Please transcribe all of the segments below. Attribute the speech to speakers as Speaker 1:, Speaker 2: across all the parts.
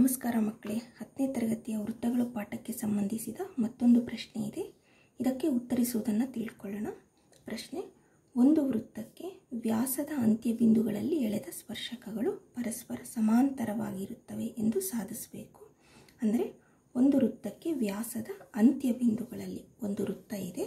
Speaker 1: ನಮಸ್ಕಾರ ಮಕ್ಕಳೇ ಹತ್ತನೇ ತರಗತಿಯ ವೃತ್ತಗಳು ಪಾಠಕ್ಕೆ ಸಂಬಂಧಿಸಿದ ಮತ್ತೊಂದು ಪ್ರಶ್ನೆ ಇದೆ ಇದಕ್ಕೆ ಉತ್ತರಿಸುವುದನ್ನು ತಿಳ್ಕೊಳ್ಳೋಣ ಪ್ರಶ್ನೆ ಒಂದು ವೃತ್ತಕ್ಕೆ ವ್ಯಾಸದ ಅಂತ್ಯಬಿಂದುಗಳಲ್ಲಿ ಎಳೆದ ಸ್ಪರ್ಶಕಗಳು ಪರಸ್ಪರ ಸಮಾಂತರವಾಗಿರುತ್ತವೆ ಎಂದು ಸಾಧಿಸಬೇಕು ಅಂದರೆ ಒಂದು ವೃತ್ತಕ್ಕೆ ವ್ಯಾಸದ ಅಂತ್ಯಬಿಂದುಗಳಲ್ಲಿ ಒಂದು ವೃತ್ತ ಇದೆ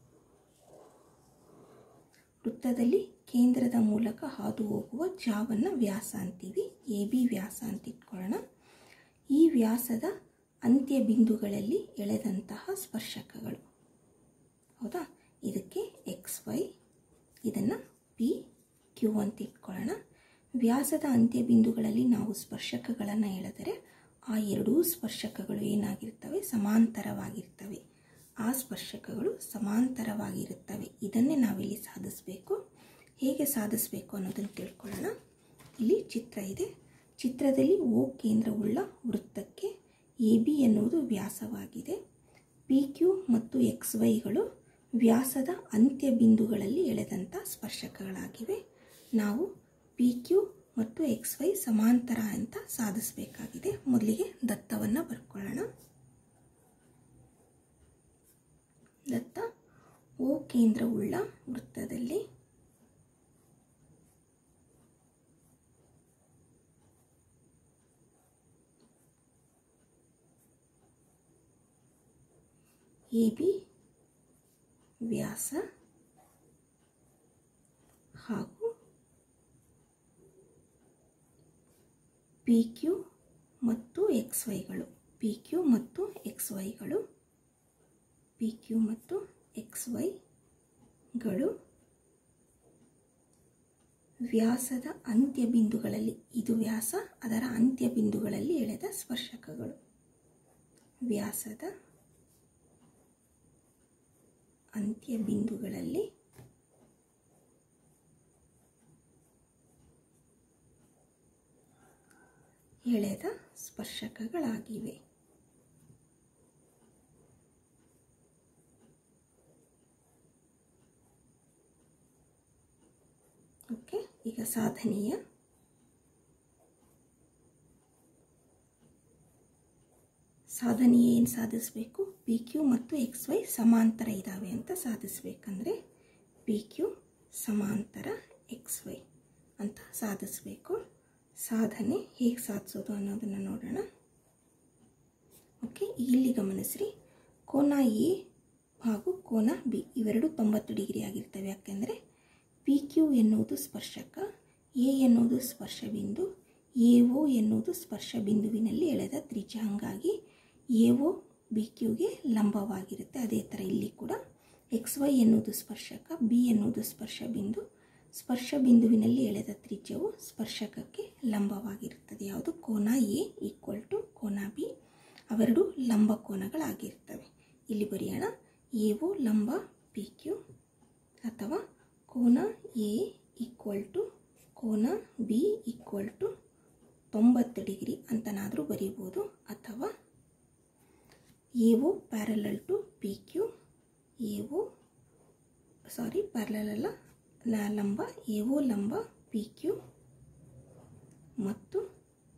Speaker 1: ವೃತ್ತದಲ್ಲಿ ಕೇಂದ್ರದ ಮೂಲಕ ಹಾದು ಹೋಗುವ ಜಾವನ್ನು ವ್ಯಾಸ ಅಂತೀವಿ ಎ ಬಿ ವ್ಯಾಸ ಅಂತ ಇಟ್ಕೊಳ್ಳೋಣ ಈ ವ್ಯಾಸದ ಅಂತ್ಯ ಬಿಂದುಗಳಲ್ಲಿ ಎಳೆದಂತಹ ಸ್ಪರ್ಶಕಗಳು ಹೌದಾ ಇದಕ್ಕೆ ಎಕ್ಸ್ ವೈ ಇದನ್ನು ಪಿ ಕ್ಯೂ ಅಂತ ಇಟ್ಕೊಳ್ಳೋಣ ವ್ಯಾಸದ ಅಂತ್ಯ ಬಿಂದುಗಳಲ್ಲಿ ನಾವು ಸ್ಪರ್ಶಕಗಳನ್ನು ಎಳೆದರೆ ಆ ಎರಡೂ ಸ್ಪರ್ಶಕಗಳು ಏನಾಗಿರ್ತವೆ ಸಮಾಂತರವಾಗಿರ್ತವೆ ಆ ಸ್ಪರ್ಶಕಗಳು ಸಮಾಂತರವಾಗಿರುತ್ತವೆ ಇದನ್ನೇ ನಾವಿಲ್ಲಿ ಸಾಧಿಸಬೇಕು ಹೇಗೆ ಸಾಧಿಸಬೇಕು ಅನ್ನೋದನ್ನು ತಿಳ್ಕೊಳ್ಳೋಣ ಇಲ್ಲಿ ಚಿತ್ರ ಇದೆ ಚಿತ್ರದಲ್ಲಿ ಓ ಕೇಂದ್ರವುಳ್ಳ ವೃತ್ತಕ್ಕೆ ಎ ಬಿ ಎನ್ನುವುದು ವ್ಯಾಸವಾಗಿದೆ ಪಿ ಕ್ಯೂ ಮತ್ತು ಎಕ್ಸ್ ವೈಗಳು ವ್ಯಾಸದ ಅಂತ್ಯ ಬಿಂದುಗಳಲ್ಲಿ ಎಳೆದಂಥ ಸ್ಪರ್ಶಕಗಳಾಗಿವೆ ನಾವು ಪಿ ಕ್ಯೂ ಮತ್ತು ಎಕ್ಸ್ ವೈ ಸಮಾಂತರ ಅಂತ ಸಾಧಿಸಬೇಕಾಗಿದೆ ಮೊದಲಿಗೆ ದತ್ತವನ್ನು ಬರ್ಕೊಳ್ಳೋಣ ದತ್ತ ಓ ಕೇಂದ್ರವುಳ್ಳ ವೃತ್ತದಲ್ಲಿ ಎ ಬಿ ವ್ಯಾಸ ಹಾಗೂ ಪಿ ಕ್ಯೂ ಮತ್ತು ಎಕ್ಸ್ ವೈಗಳು ಪಿ ಕ್ಯೂ ಮತ್ತು ಎಕ್ಸ್ ವೈಗಳು ಪಿ ಕ್ಯೂ ಮತ್ತು ಎಕ್ಸ್ ವೈಗಳು ವ್ಯಾಸದ ಅಂತ್ಯ ಬಿಂದುಗಳಲ್ಲಿ ಇದು ವ್ಯಾಸ ಅದರ ಅಂತ್ಯ ಬಿಂದುಗಳಲ್ಲಿ ಎಳೆದ ಸ್ಪರ್ಶಕಗಳು ವ್ಯಾಸದ ಅಂತ್ಯ ಬಿಂದುಗಳಲ್ಲಿ ಎಳೆದ ಸ್ಪರ್ಶಕಗಳಾಗಿವೆ ಓಕೆ ಈಗ ಸಾಧನೀಯ ಸಾಧನೀಯ ಏನು ಸಾಧಿಸಬೇಕು ಪಿ ಕ್ಯೂ ಮತ್ತು ಎಕ್ಸ್ ವೈ ಸಮಾಂತರ ಇದ್ದಾವೆ ಅಂತ ಸಾಧಿಸ್ಬೇಕಂದ್ರೆ ಪಿ ಕ್ಯೂ ಸಮಾಂತರ ಎಕ್ಸ್ ವೈ ಅಂತ ಸಾಧಿಸಬೇಕು ಸಾಧನೆ ಹೇಗೆ ಸಾಧಿಸೋದು ಅನ್ನೋದನ್ನು ನೋಡೋಣ ಓಕೆ ಇಲ್ಲಿ ಗಮನಿಸ್ರಿ ಕೋನ ಎ ಹಾಗೂ ಕೋನ ಬಿ ಇವೆರಡು ತೊಂಬತ್ತು ಡಿಗ್ರಿ ಆಗಿರ್ತವೆ ಯಾಕೆಂದರೆ ಪಿ ಕ್ಯೂ ಎನ್ನುವುದು ಸ್ಪರ್ಶಕ ಎ ಎನ್ನುವುದು ಸ್ಪರ್ಶ ಬಿಂದು ಎ ಒ ಎನ್ನುವುದು ಸ್ಪರ್ಶ ಬಿಂದುವಿನಲ್ಲಿ ಎಳೆದ ತ್ರಿಜ್ಯ ಹಾಗಾಗಿ ಎ ಒ ಬಿ ಕ್ಯೂಗೆ ಲಂಬವಾಗಿರುತ್ತೆ ಅದೇ ಥರ ಇಲ್ಲಿ ಕೂಡ ಎಕ್ಸ್ ವೈ ಎನ್ನುವುದು ಸ್ಪರ್ಶಕ ಬಿ ಎನ್ನುವುದು ಸ್ಪರ್ಶ ಬಿಂದು ಸ್ಪರ್ಶ ಬಿಂದುವಿನಲ್ಲಿ ಎಳೆದ ತ್ರಿಜ್ಯವು ಸ್ಪರ್ಶಕಕ್ಕೆ ಲಂಬವಾಗಿರುತ್ತದೆ ಯಾವುದು ಕೋನ ಎ ಈಕ್ವಲ್ ಟು ಕೋನ ಬಿ ಅವೆರಡು ಲಂಬ ಕೋನಗಳಾಗಿರ್ತವೆ ಇಲ್ಲಿ ಬರೆಯೋಣ ಎ ಒ ಲಂಬ ಪಿ ಕ್ಯೂ ಅಥವಾ ಕೋನ ಎ ಈಕ್ವಲ್ ಟು ಕೋನ ಬಿ ಈಕ್ವಲ್ ಟು ತೊಂಬತ್ತು ಡಿಗ್ರಿ ಅಂತನಾದರೂ ಬರೀಬೋದು ಅಥವಾ A O parallel to P Q A O sorry parallel ಅಲ್ಲ ಲಂಬ ಎ ಒ ಲಂಬ ಪಿ ಕ್ಯೂ ಮತ್ತು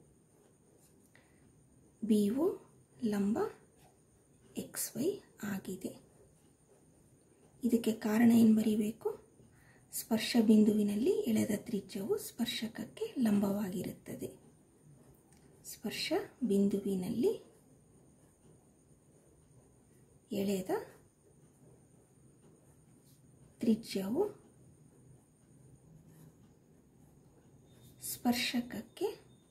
Speaker 1: ಬಿ ಒ ಲಂಬ ಎಕ್ಸ್ ವೈ ಆಗಿದೆ ಇದಕ್ಕೆ ಕಾರಣ ಏನು ಬರೀಬೇಕು ಸ್ಪರ್ಶ ಬಿಂದುವಿನಲ್ಲಿ ಎಳೆದ ತ್ರಿಜ್ಯವು ಸ್ಪರ್ಶಕಕ್ಕೆ ಲಂಬವಾಗಿರುತ್ತದೆ ಸ್ಪರ್ಶ ಬಿಂದುವಿನಲ್ಲಿ ಎಳೆದ ತ್ರಿಜ್ಯವು ಸ್ಪರ್ಶಕಕ್ಕೆ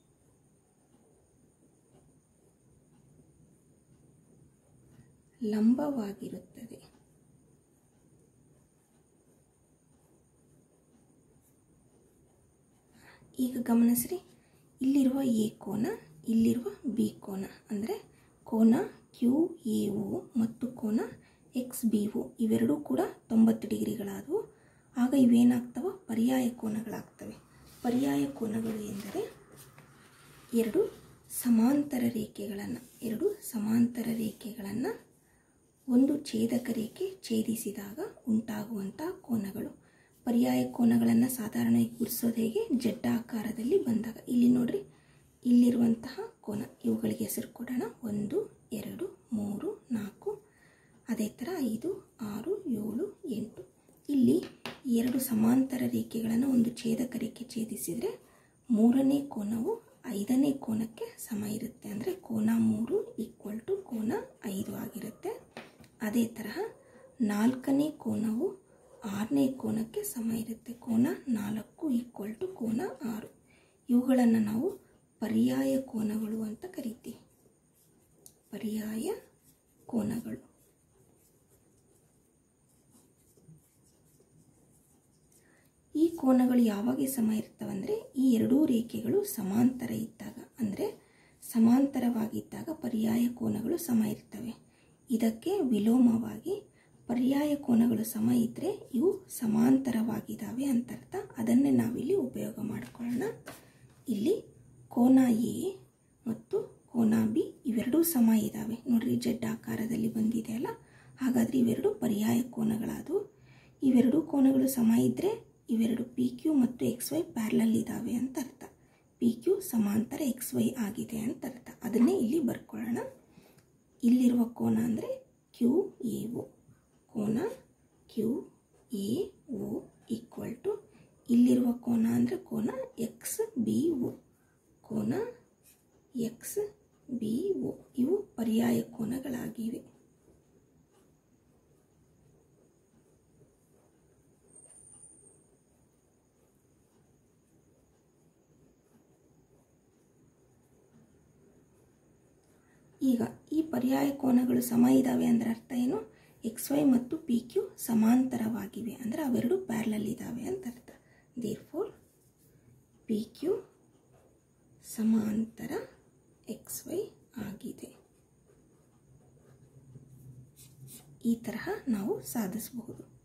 Speaker 1: ಲಂಬವಾಗಿರುತ್ತದೆ ಈಗ ಗಮನಿಸ್ರಿ ಇಲ್ಲಿರುವ ಎ ಕೋನ ಇಲ್ಲಿರುವ ಬಿ ಕೋನ ಅಂದರೆ ಕೋನ ಕ್ಯೂ ಎ ಒ ಮತ್ತು ಕೋನ ಎಕ್ಸ್ ಬಿ ಒ ಇವೆರಡೂ ಕೂಡ ತೊಂಬತ್ತು ಡಿಗ್ರಿಗಳಾದವು ಆಗ ಇವೇನಾಗ್ತವೆ ಪರ್ಯಾಯ ಕೋನಗಳಾಗ್ತವೆ ಪರ್ಯಾಯ ಕೋನಗಳು ಎಂದರೆ ಎರಡು ಸಮಾಂತರ ರೇಖೆಗಳನ್ನು ಎರಡು ಸಮಾಂತರ ರೇಖೆಗಳನ್ನು ಒಂದು ಛೇದಕ ರೇಖೆ ಛೇದಿಸಿದಾಗ ಉಂಟಾಗುವಂಥ ಕೋನಗಳು ಪರ್ಯಾಯ ಕೋನಗಳನ್ನು ಸಾಧಾರಣವಾಗಿ ಗುರುಸೋದು ಹೇಗೆ ಜಡ್ಡಾಕಾರದಲ್ಲಿ ಬಂದಾಗ ಇಲ್ಲಿ ನೋಡ್ರಿ ಇಲ್ಲಿರುವಂತಹ ಕೋನ ಇವುಗಳು ಅವುಗಳಿಗೆ ಹೆಸರು ಕೊಡೋಣ ಒಂದು ಎರಡು ಮೂರು ನಾಲ್ಕು ಅದೇ ಥರ ಐದು ಆರು ಏಳು ಎಂಟು ಇಲ್ಲಿ ಎರಡು ಸಮಾಂತರ ರೇಖೆಗಳನ್ನು ಒಂದು ಛೇದಕ ರೇಖೆ ಛೇದಿಸಿದರೆ ಮೂರನೇ ಕೋನವು ಐದನೇ ಕೋನಕ್ಕೆ ಸಮ ಇರುತ್ತೆ ಅಂದರೆ ಕೋನ ಮೂರು ಈಕ್ವಲ್ ಟು ಕೋನ ಐದು ಆಗಿರುತ್ತೆ ಅದೇ ತರಹ ನಾಲ್ಕನೇ ಕೋನವು ಆರನೇ ಕೋನಕ್ಕೆ ಸಮ ಇರುತ್ತೆ ಕೋನ ನಾಲ್ಕು ಈಕ್ವಲ್ ಟು ಕೋನ ಆರು ಇವುಗಳನ್ನು ನಾವು ಪರ್ಯಾಯ ಕೋನಗಳು ಅಂತ ಕರಿತೀವಿ ಪರ್ಯಾಯ ಕೋನಗಳು ಈ ಕೋನಗಳು ಯಾವಾಗ ಸಮ ಇರ್ತವಂದರೆ ಈ ಎರಡೂ ರೇಖೆಗಳು ಸಮಾಂತರ ಇದ್ದಾಗ ಅಂದರೆ ಸಮಾಂತರವಾಗಿದ್ದಾಗ ಪರ್ಯಾಯ ಕೋನಗಳು ಸಮ ಇರ್ತವೆ ಇದಕ್ಕೆ ವಿಲೋಮವಾಗಿ ಪರ್ಯಾಯ ಕೋನಗಳು ಸಮ ಇದ್ದರೆ ಇವು ಸಮಾಂತರವಾಗಿದ್ದಾವೆ ಅಂತ ಅರ್ಥ ಅದನ್ನೇ ನಾವಿಲ್ಲಿ ಉಪಯೋಗ ಮಾಡಿಕೊಳ್ಳೋಣ ಇಲ್ಲಿ ಕೋನ ಎ ಮತ್ತು ಕೋನ ಬಿ ಇವೆರಡೂ ಸಮ ಇದ್ದಾವೆ ನೋಡ್ರಿ ಜಡ್ ಆಕಾರದಲ್ಲಿ ಬಂದಿದೆ ಅಲ್ಲ ಹಾಗಾದರೆ ಇವೆರಡು ಪರ್ಯಾಯ ಕೋನಗಳಾದವು ಇವೆರಡೂ ಕೋನಗಳು ಸಮ ಇದ್ದರೆ ಇವೆರಡು ಪಿ ಕ್ಯೂ ಮತ್ತು ಎಕ್ಸ್ ವೈ ಪ್ಯಾರ್ಲಲ್ ಇದ್ದಾವೆ ಅಂತ ಅರ್ಥ ಪಿ ಕ್ಯೂ ಸಮಾಂತರ ಎಕ್ಸ್ ವೈ ಆಗಿದೆ ಅಂತ ಅರ್ಥ ಅದನ್ನೇ ಇಲ್ಲಿ ಬರ್ಕೊಳ್ಳೋಣ ಇಲ್ಲಿರುವ ಕೋನ ಅಂದರೆ ಕ್ಯೂ ಎ ಒ ಕೋನ Q A O equal to ಇಲ್ಲಿರುವ ಕೋನ ಅಂದರೆ ಕೋನ ಎಕ್ಸ್ ಬಿ ಒ ಕೋನ ಎಕ್ಸ್ ಬಿ ಒ ಇವು ಪರ್ಯಾಯ ಕೋನಗಳಾಗಿವೆ ಈಗ ಈ ಪರ್ಯಾಯ ಕೋನಗಳು ಸಮ ಇದ್ದಾವೆ ಅಂದರೆ ಅರ್ಥ ಏನು ಎಕ್ಸ್ ವೈ ಮತ್ತು ಪಿ ಕ್ಯೂ ಸಮಾಂತರವಾಗಿವೆ ಅಂದರೆ ಅವೆರಡು ಪ್ಯಾರ್ಲಲ್ ಇದ್ದಾವೆ ಅಂತ ಅರ್ಥ ದೇರ್ ಫೋರ್ ಪಿ ಕ್ಯೂ ಸಮಾಂತರ ಎಕ್ಸ್ ವೈ ಆಗಿದೆ ಈ ತರಹ ನಾವು ಸಾಧಿಸಬಹುದು